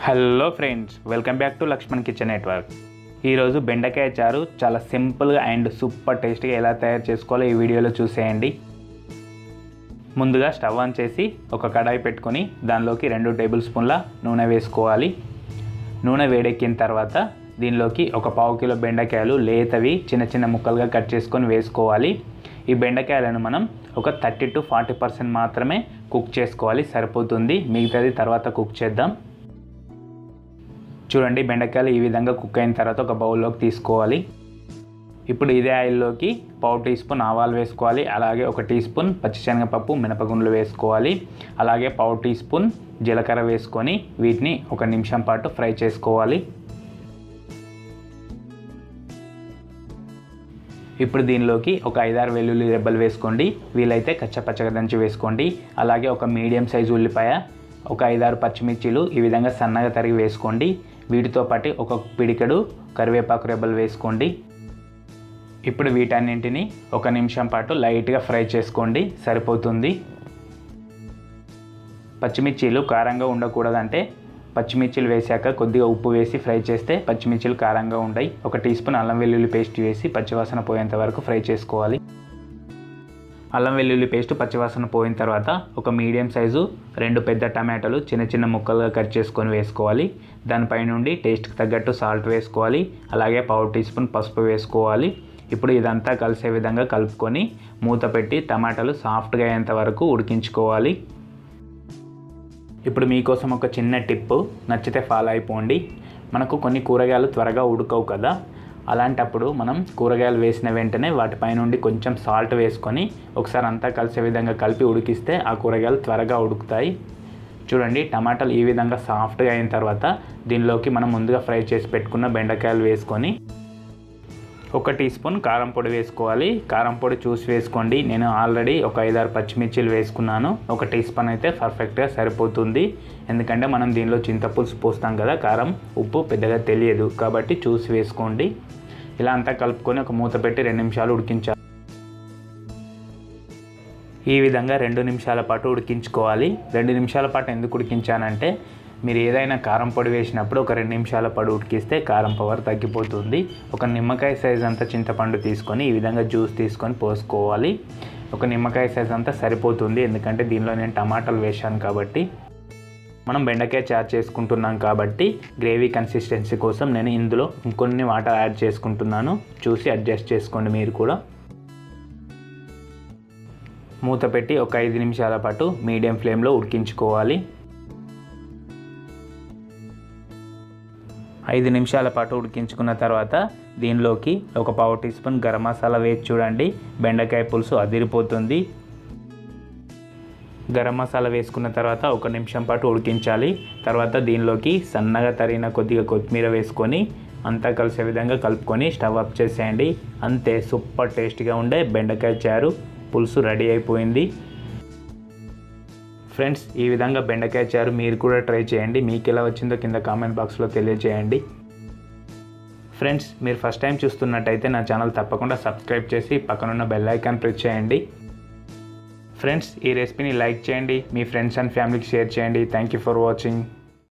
hello friends welcome back to Lakshman kitchen network ఈరోజు బెండకాయ చారు చాలా సింపుల్గా అండ్ సూపర్ టేస్టీగా ఎలా తయారు చేసుకోవాలో ఈ వీడియోలో చూసేయండి ముందుగా స్టవ్ ఆన్ చేసి ఒక కడాయి పెట్టుకొని దానిలోకి రెండు టేబుల్ స్పూన్ల నూనె వేసుకోవాలి నూనె వేడెక్కిన తర్వాత దీనిలోకి ఒక పావు కిలో బెండకాయలు లేతవి చిన్న చిన్న ముక్కలుగా కట్ చేసుకొని వేసుకోవాలి ఈ బెండకాయలను మనం ఒక థర్టీ టు ఫార్టీ పర్సెంట్ మాత్రమే కుక్ చేసుకోవాలి సరిపోతుంది మిగతాది తర్వాత కుక్ చేద్దాం చూడండి బెండకాయలు ఈ విధంగా కుక్ అయిన తర్వాత ఒక బౌల్లోకి తీసుకోవాలి ఇప్పుడు ఇదే ఆయిల్లోకి పావు టీ స్పూన్ ఆవాలు వేసుకోవాలి అలాగే ఒక టీ స్పూన్ పచ్చిశనగపప్పు మినపగుండ్లు వేసుకోవాలి అలాగే పావు టీ స్పూన్ జీలకర్ర వేసుకొని వీటిని ఒక నిమిషం పాటు ఫ్రై చేసుకోవాలి ఇప్పుడు దీనిలోకి ఒక ఐదారు వెల్లుల్లి రెబ్బలు వేసుకోండి వీలైతే కచ్చపచ్చగా దంచి వేసుకోండి అలాగే ఒక మీడియం సైజు ఉల్లిపాయ ఒక ఐదారు పచ్చిమిర్చీలు ఈ విధంగా సన్నగా తరిగి వేసుకోండి వీటితో పాటు ఒక పిడికెడు కరివేపాకు రెబ్బలు వేసుకోండి ఇప్పుడు వీటన్నింటిని ఒక నిమిషం పాటు లైట్గా ఫ్రై చేసుకోండి సరిపోతుంది పచ్చిమిర్చీలు కారంగా ఉండకూడదంటే పచ్చిమిర్చిలు వేసాక కొద్దిగా ఉప్పు వేసి ఫ్రై చేస్తే పచ్చిమిర్చిలు కారంగా ఉంటాయి ఒక టీ స్పూన్ అల్లం వెల్లుల్లి పేస్ట్ వేసి పచ్చివాసన పోయేంత వరకు ఫ్రై చేసుకోవాలి అల్లం వెల్లుల్లి పేస్ట్ పచ్చివాసన పోయిన తర్వాత ఒక మీడియం సైజు రెండు పెద్ద టమాటాలు చిన్న చిన్న ముక్కలుగా కట్ చేసుకొని వేసుకోవాలి దానిపై నుండి టేస్ట్కి తగ్గట్టు సాల్ట్ వేసుకోవాలి అలాగే పావు టీ స్పూన్ పసుపు వేసుకోవాలి ఇప్పుడు ఇదంతా కలిసే విధంగా కలుపుకొని మూత పెట్టి టమాటాలు సాఫ్ట్గా అయ్యేంత వరకు ఉడికించుకోవాలి ఇప్పుడు మీకోసం ఒక చిన్న టిప్పు నచ్చితే ఫాలో అయిపోండి మనకు కొన్ని కూరగాయలు త్వరగా ఉడకవు కదా అలాంటప్పుడు మనం కూరగాయలు వేసిన వెంటనే వాటిపై నుండి కొంచెం సాల్ట్ వేసుకొని ఒకసారి అంతా కలిసే విధంగా కలిపి ఉడికిస్తే ఆ కూరగాయలు త్వరగా ఉడుకుతాయి చూడండి టమాటాలు ఈ విధంగా సాఫ్ట్గా అయిన తర్వాత దీనిలోకి మనం ముందుగా ఫ్రై చేసి పెట్టుకున్న బెండకాయలు వేసుకొని ఒక టీ స్పూన్ కారం పొడి వేసుకోవాలి కారం పొడి చూసి వేసుకోండి నేను ఆల్రెడీ ఒక ఐదారు పచ్చిమిర్చిలు వేసుకున్నాను ఒక టీ స్పూన్ అయితే పర్ఫెక్ట్గా సరిపోతుంది ఎందుకంటే మనం దీనిలో చింతపులుసు పోస్తాం కదా కారం ఉప్పు పెద్దగా తెలియదు కాబట్టి చూసి వేసుకోండి ఇలా అంతా కలుపుకొని ఒక మూత పెట్టి రెండు నిమిషాలు ఉడికించాలి ఈ విధంగా రెండు నిమిషాల పాటు ఉడికించుకోవాలి రెండు నిమిషాల పాటు ఎందుకు ఉడికించానంటే మీరు ఏదైనా కారం పొడి వేసినప్పుడు ఒక రెండు నిమిషాల పాటు ఉడికిస్తే కారం పవర్ తగ్గిపోతుంది ఒక నిమ్మకాయ సైజ్ అంతా చింతపండు తీసుకొని ఈ విధంగా జ్యూస్ తీసుకొని పోసుకోవాలి ఒక నిమ్మకాయ సైజ్ అంతా సరిపోతుంది ఎందుకంటే దీనిలో నేను టమాటాలు వేశాను కాబట్టి మనం బెండకాయ చారు చేసుకుంటున్నాం కాబట్టి గ్రేవీ కన్సిస్టెన్సీ కోసం నేను ఇందులో ఇంకొన్ని వాటర్ యాడ్ చేసుకుంటున్నాను చూసి అడ్జస్ట్ చేసుకోండి మీరు కూడా మూత పెట్టి ఒక ఐదు నిమిషాల పాటు మీడియం ఫ్లేమ్లో ఉడికించుకోవాలి ఐదు నిమిషాల పాటు ఉడికించుకున్న తర్వాత దీనిలోకి ఒక పావు టీ స్పూన్ గరం మసాలా వేసి చూడండి బెండకాయ పులుసు అదిరిపోతుంది గరం మసాలా వేసుకున్న తర్వాత ఒక నిమిషం పాటు ఉడికించాలి తర్వాత దీనిలోకి సన్నగా తరిగిన కొద్దిగా కొత్తిమీర వేసుకొని అంతా కలిసే విధంగా కలుపుకొని స్టవ్ అప్ చేసేయండి అంతే సూపర్ టేస్టీగా ఉండే బెండకాయ చారు పులుసు రెడీ అయిపోయింది ఫ్రెండ్స్ ఈ విధంగా బెండకాయ చారు మీరు కూడా ట్రై చేయండి మీకు ఎలా వచ్చిందో కింద కామెంట్ బాక్స్లో తెలియజేయండి ఫ్రెండ్స్ మీరు ఫస్ట్ టైం చూస్తున్నట్టయితే నా ఛానల్ తప్పకుండా సబ్స్క్రైబ్ చేసి పక్కనున్న బెల్ ఐకాన్ ప్రెస్ చేయండి ఫ్రెండ్స్ ఈ రెసిపీని లైక్ చేయండి మీ ఫ్రెండ్స్ అండ్ ఫ్యామిలీకి షేర్ చేయండి థ్యాంక్ యూ ఫర్ వాచింగ్